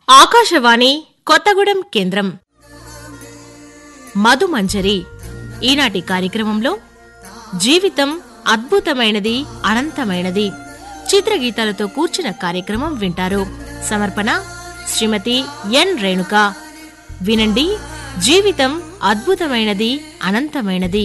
ఆకాశవాణి కొత్తగూడెం కేంద్రం మధుమంజరి ఈనాటి కార్యక్రమంలో జీవితం అద్భుతమైనది అనంతమైనది చిత్రగీతాలతో కూర్చిన కార్యక్రమం వింటారు సమర్పణ శ్రీమతి ఎన్ రేణుక వినండి జీవితం అద్భుతమైనది అనంతమైనది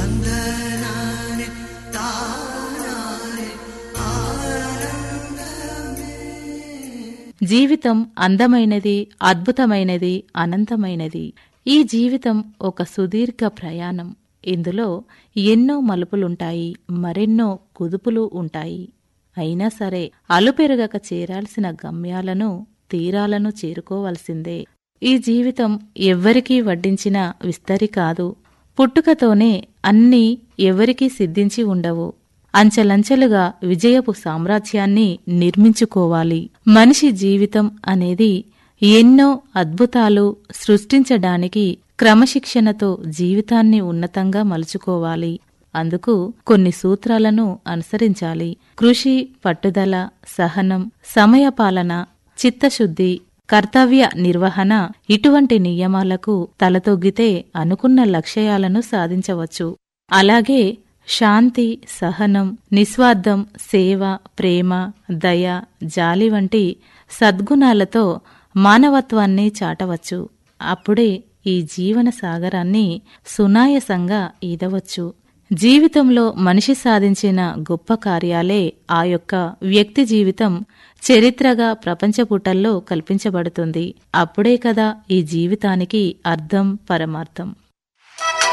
జీవితం అందమైనది అద్భుతమైనది అనంతమైనది ఈ జీవితం ఒక సుదీర్ఘ ప్రయాణం ఇందులో ఎన్నో మలుపులుంటాయి మరెన్నో కుదుపులు ఉంటాయి అయినా సరే అలుపెరగక చేరాల్సిన గమ్యాలను తీరాలను చేరుకోవలసిందే ఈ జీవితం ఎవ్వరికీ వడ్డించిన విస్తరి కాదు పుట్టుకతోనే అన్నీ ఎవరికీ సిద్ధించి ఉండవు అంచెలంచెలుగా విజయపు సామ్రాజ్యాన్ని నిర్మించుకోవాలి మనిషి జీవితం అనేది ఎన్నో అద్భుతాలు సృష్టించడానికి క్రమశిక్షణతో జీవితాన్ని ఉన్నతంగా మలుచుకోవాలి అందుకు కొన్ని సూత్రాలను అనుసరించాలి కృషి పట్టుదల సహనం సమయపాలన చిత్తశుద్ధి కర్తవ్య నిర్వహణ ఇటువంటి నియమాలకు తలతొగ్గితే అనుకున్న లక్ష్యాలను సాధించవచ్చు అలాగే శాంతి సహనం నిస్వార్థం సేవ ప్రేమ దయ జాలి వంటి సద్గుణాలతో మానవత్వాన్ని చాటవచ్చు అప్పుడే ఈ జీవన సాగరాన్ని సునాయసంగా ఈదవచ్చు జీవితంలో మనిషి సాధించిన గొప్ప కార్యాలే ఆ యొక్క వ్యక్తి జీవితం చరిత్రగా ప్రపంచ పుటల్లో కల్పించబడుతుంది అప్పుడే కదా ఈ జీవితానికి అర్థం పరమార్థం